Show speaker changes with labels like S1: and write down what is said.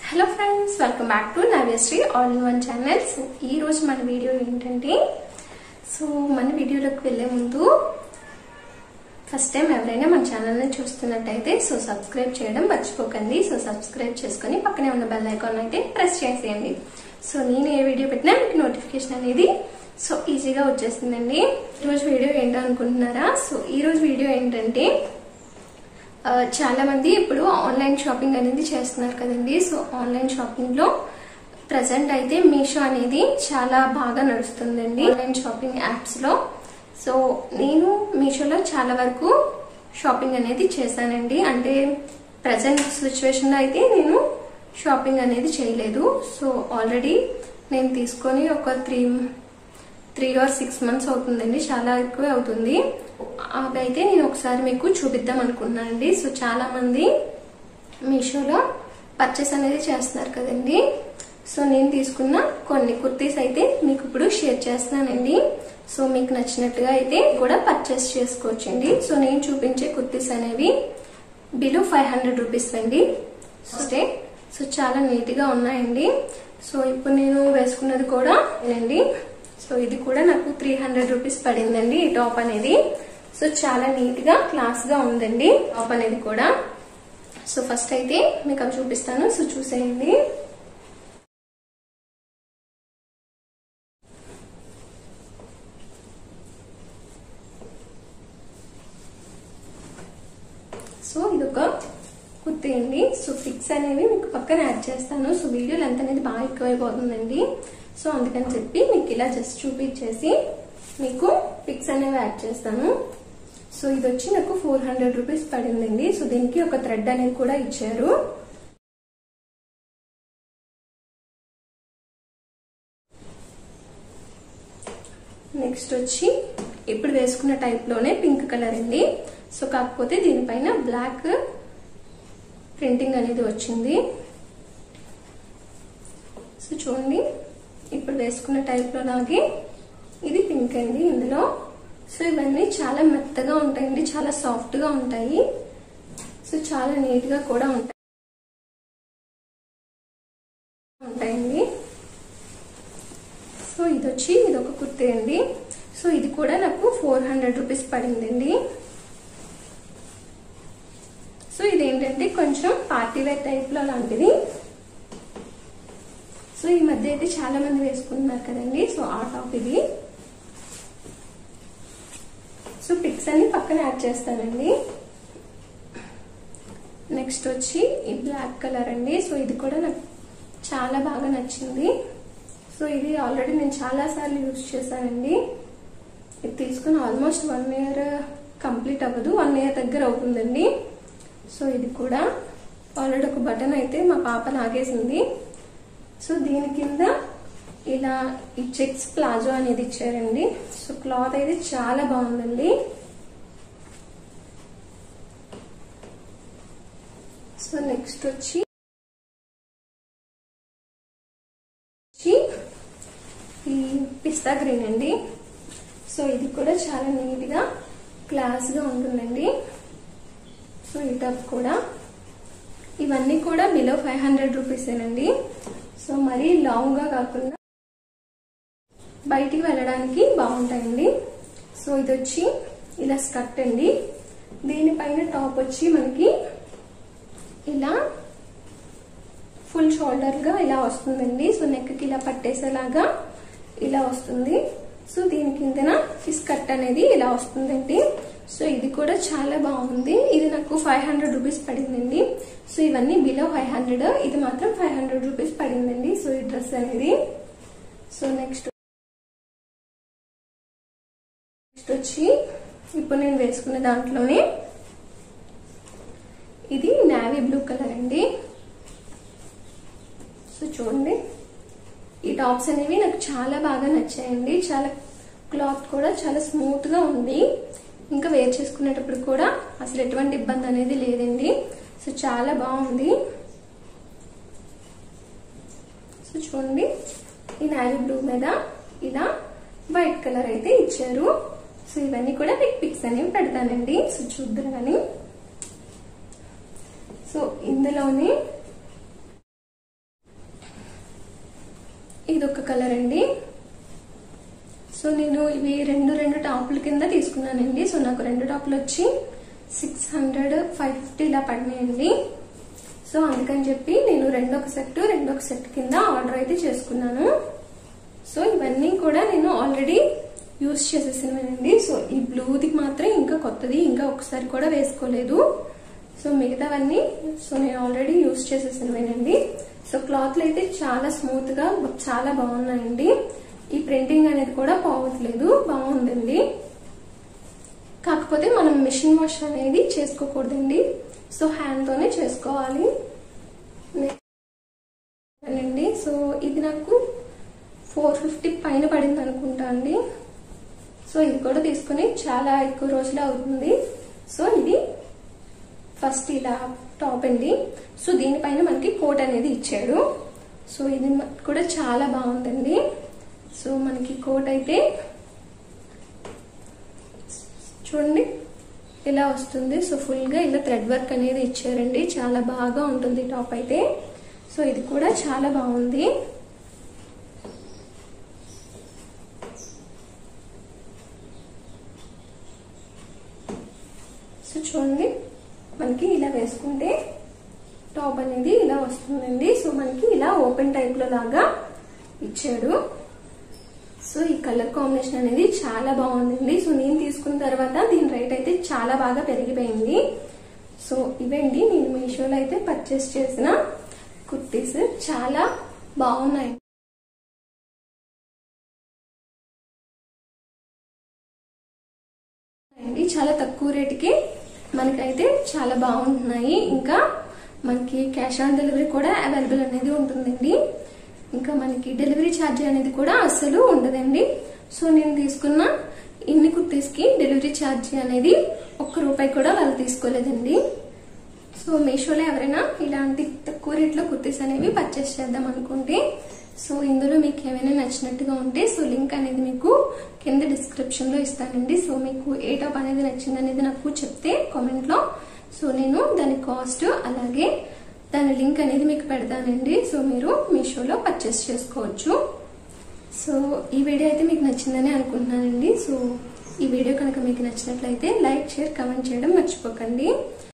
S1: hello friends welcome back to Navyasri all in one channel so ఈ రోజు మన video ఏంటంటే సో మన వీడియోలోకి వెళ్ళే ముందు ఫస్ట్ టైం ఎవరైనా మన ఛానల్ని చూస్తున్నట్టయితే సో సబ్స్క్రైబ్ చేయడం మర్చిపోకండి సో సబ్స్క్రైబ్ చేసుకొని పక్కనే ఉన్న బెల్ ఐకాన్ అయితే ప్రెస్ చేసేయండి సో నేను ఏ వీడియో పెట్టినా మీకు నోటిఫికేషన్ అనేది సో ఈజీగా వచ్చేస్తుందండి ఈరోజు వీడియో ఏంటో అనుకుంటున్నారా సో ఈరోజు వీడియో ఏంటంటే ఆ, చాలా మంది ఇప్పుడు ఆన్లైన్ షాపింగ్ అనేది చేస్తున్నారు కదండి సో ఆన్లైన్ షాపింగ్ లో ప్రజెంట్ అయితే మీషో అనేది చాలా బాగా నడుస్తుందండి ఆన్లైన్ షాపింగ్ యాప్స్ లో సో నేను మీషోలో చాలా వరకు షాపింగ్ అనేది చేశానండి అంటే ప్రజెంట్ సిచ్యువేషన్ లో అయితే నేను షాపింగ్ అనేది చేయలేదు సో ఆల్రెడీ నేను తీసుకొని ఒక three three or six months అవుతుందండి చాలా ఎక్కువే అవుతుంది అదైతే నేను ఒకసారి మీకు చూపిద్దాం అనుకున్నానండి సో చాలా మంది మీషోలో పర్చేస్ అనేది చేస్తున్నారు కదండి సో నేను తీసుకున్న కొన్ని కుర్తీస్ అయితే మీకు ఇప్పుడు షేర్ చేస్తున్నానండి సో మీకు నచ్చినట్టుగా అయితే కూడా పర్చేస్ చేసుకోవచ్చండి సో నేను చూపించే కుర్తీస్ అనేవి బిలో ఫైవ్ హండ్రెడ్ రూపీస్ అండి అంటే సో చాలా నీట్ గా ఉన్నాయండి సో ఇప్పుడు నేను వేసుకున్నది కూడా అండి సో ఇది కూడా నాకు త్రీ హండ్రెడ్ రూపీస్ పడిందండి ఈ టాప్ అనేది సో చాలా నీట్ గా క్లాస్ గా ఉందండి టాప్ అనేది కూడా సో ఫస్ట్ అయితే మీకు అవి చూపిస్తాను సో చూసేయండి సో ఇదొక కుర్తీ అండి సో ఫిక్స్ అనేవి మీకు పక్కన యాడ్ చేస్తాను సో వీడియో లెంత్ అనేది బాగా ఎక్కువైపోతుందండి సో అందుకని చెప్పి మీకు ఇలా జస్ట్ చూపించేసి మీకు పిక్స్ అనేవి యాడ్ చేస్తాను సో ఇది వచ్చి నాకు ఫోర్ హండ్రెడ్ రూపీస్ పడిందండి సో దీనికి ఒక థ్రెడ్ అనేది కూడా ఇచ్చారు నెక్స్ట్ వచ్చి ఇప్పుడు వేసుకున్న టైప్ లోనే పింక్ కలర్ అండి సో కాకపోతే దీనిపైన బ్లాక్ ప్రింటింగ్ అనేది వచ్చింది సో చూడండి ఇప్పుడు వేసుకున్న టైప్ లో లాగే ఇది పింక్ అండి ఇందులో సో ఇవన్నీ చాలా మెత్తగా ఉంటాయండి చాలా సాఫ్ట్ గా ఉంటాయి సో చాలా నీట్ గా కూడా ఉంటాయి ఉంటాయండి సో ఇది వచ్చి ఇది ఒక కుర్తీ అండి సో ఇది కూడా నాకు ఫోర్ హండ్రెడ్ రూపీస్ పడిందండి సో ఇదేంటంటే కొంచెం పార్టీ వేర్ టైప్ లో లాంటిది సో ఈ మధ్య అయితే చాలా మంది వేసుకుంటున్నారు కదండి సో ఆ టాప్ ఇది సో పిక్స్ అన్ని పక్కన యాడ్ చేస్తానండి నెక్స్ట్ వచ్చి ఈ బ్లాక్ కలర్ అండి సో ఇది కూడా నాకు చాలా బాగా నచ్చింది సో ఇది ఆల్రెడీ నేను చాలా సార్లు యూజ్ చేశానండి ఇది తీసుకుని ఆల్మోస్ట్ వన్ ఇయర్ కంప్లీట్ అవ్వదు వన్ ఇయర్ దగ్గర అవుతుందండి సో ఇది కూడా ఆల్రెడీ ఒక బటన్ అయితే మా పాప లాగేసింది సో దీని కింద ఇలా ఈ చెక్స్ ప్లాజో అనేది ఇచ్చారండి సో క్లాత్ అయితే చాలా బాగుందండి సో నెక్స్ట్ వచ్చి వచ్చి ఈ పిస్తా గ్రీన్ అండి సో ఇది కూడా చాలా నీట్ గా క్లాస్ గా ఉంటుందండి సో ఈ టాప్ కూడా ఇవన్నీ కూడా బిలో ఫైవ్ హండ్రెడ్ రూపీసేనండి సో మరీ లాంగ్ గా కాకుండా బయటికి వెళ్ళడానికి బాగుంటాయండి సో ఇది వచ్చి ఇలా స్కర్ట్ అండి దీనిపైన టాప్ వచ్చి మనకి ఇలా ఫుల్ షోల్డర్ గా ఇలా వస్తుందండి సో నెక్ కి ఇలా పట్టేసేలాగా ఇలా వస్తుంది సో దీని కిందన ఫిస్ కట్ అనేది ఇలా వస్తుందండి సో ఇది కూడా చాలా బాగుంది ఇది నాకు ఫైవ్ హండ్రెడ్ రూపీస్ పడిందండి సో ఇవన్నీ బిలో ఫైవ్ హండ్రెడ్ ఇది మాత్రం ఫైవ్ హండ్రెడ్ రూపీస్ పడిందండి సో ఈ డ్రెస్ అనేది సో నెక్స్ట్ నెక్స్ట్ వచ్చి ఇప్పుడు నేను వేసుకున్న దాంట్లోనే ఇది నావీ బ్లూ కలర్ అండి సో చూడండి ఈ టాప్స్ అనేవి నాకు చాలా బాగా నచ్చాయండి చాలా క్లాత్ కూడా చాలా స్మూత్ గా ఉంది ఇంకా వేర్ చేసుకునేటప్పుడు కూడా అసలు ఎటువంటి ఇబ్బంది అనేది లేదండి సో చాలా బాగుంది సో చూడండి ఈ నావీ బ్లూ మీద ఇలా వైట్ కలర్ అయితే ఇచ్చారు సో ఇవన్నీ కూడా మీకు పిక్స్ అనేవి పెడతానండి సో చూద్దరు కానీ సో ఇందులోనే ఇది ఒక కలర్ అండి సో నేను ఇవి రెండు రెండు టాపుల కింద తీసుకున్నానండి సో నాకు రెండు టాపులు వచ్చి సిక్స్ హండ్రెడ్ ఫైవ్ ఫిఫ్టీ ఇలా పడినాయండి సో అందుకని చెప్పి నేను రెండొక సెట్ రెండొక సెట్ కింద ఆర్డర్ అయితే చేసుకున్నాను సో ఇవన్నీ కూడా నేను ఆల్రెడీ యూస్ చేసేసినవేనండి సో ఈ బ్లూది మాత్రం ఇంకా కొత్తది ఇంకా ఒకసారి కూడా వేసుకోలేదు సో మిగతావన్నీ సో నేను ఆల్రెడీ యూస్ చేసేసినవేనండి సో క్లాత్లు అయితే చాలా స్మూత్ గా చాలా బాగున్నాయండి ఈ ప్రింటింగ్ అనేది కూడా పోవట్లేదు బాగుందండి కాకపోతే మనం మిషన్ వాష్ అనేది చేసుకోకూడదండి సో హ్యాండ్ తోనే చేసుకోవాలి అండి సో ఇది నాకు ఫోర్ ఫిఫ్టీ పైన పడింది అనుకుంటా అండి సో ఇది కూడా తీసుకుని చాలా ఎక్కువ రోజులు అవుతుంది సో ఇది ఫస్ట్ ఇలా టాప్ అండి సో దీనిపైన మనకి కోట్ అనేది ఇచ్చాడు సో ఇది కూడా చాలా బాగుందండి సో మనకి కోట్ అయితే చూడండి ఇలా వస్తుంది సో ఫుల్ గా ఇలా థ్రెడ్ వర్క్ అనేది ఇచ్చారండి చాలా బాగా ఉంటుంది టాప్ అయితే సో ఇది కూడా చాలా బాగుంది సో చూడండి మనకి ఇలా వేసుకుంటే టాప్ అనేది ఇలా వస్తుందండి సో మనకి ఇలా ఓపెన్ టైప్ లో లాగా ఇచ్చాడు సో ఈ కలర్ కాంబినేషన్ అనేది చాలా బాగుందండి సో నేను తీసుకున్న తర్వాత దీని రేట్ అయితే చాలా బాగా పెరిగిపోయింది సో ఇవండి నేను మీషోలో అయితే పర్చేస్ చేసిన కుర్తీస్ చాలా బాగున్నాయి అండి చాలా తక్కువ రేటుకి మనకైతే చాలా బాగుంటున్నాయి ఇంకా మనకి క్యాష్ ఆన్ డెలివరీ కూడా అవైలబుల్ అనేది ఉంటుందండి ఇంకా మనకి డెలివరీ ఛార్జ్ అనేది కూడా అస్సలు ఉండదండి సో నేను తీసుకున్న ఇన్ని కుర్తీస్కి డెలివరీ ఛార్జ్ అనేది ఒక్క రూపాయి కూడా వాళ్ళు తీసుకోలేదండి సో మీషోలో ఎవరైనా ఇలాంటి తక్కువ రేట్లో కుర్తీస్ అనేవి పర్చేస్ చేద్దాం అనుకుంటే సో ఇందులో మీకు ఏమైనా నచ్చినట్టుగా ఉంటే సో లింక్ అనేది మీకు కింద డిస్క్రిప్షన్ లో ఇస్తానండి సో మీకు ఏ టాప్ అనేది నచ్చింది అనేది నాకు చెప్తే కామెంట్ లో సో నేను దాని కాస్ట్ అలాగే దాని లింక్ అనేది మీకు పెడతానండి సో మీరు మీషోలో పర్చేస్ చేసుకోవచ్చు సో ఈ వీడియో అయితే మీకు నచ్చిందని అనుకుంటున్నానండి సో ఈ వీడియో కనుక మీకు నచ్చినట్లయితే లైక్ షేర్ కమెంట్ చేయడం మర్చిపోకండి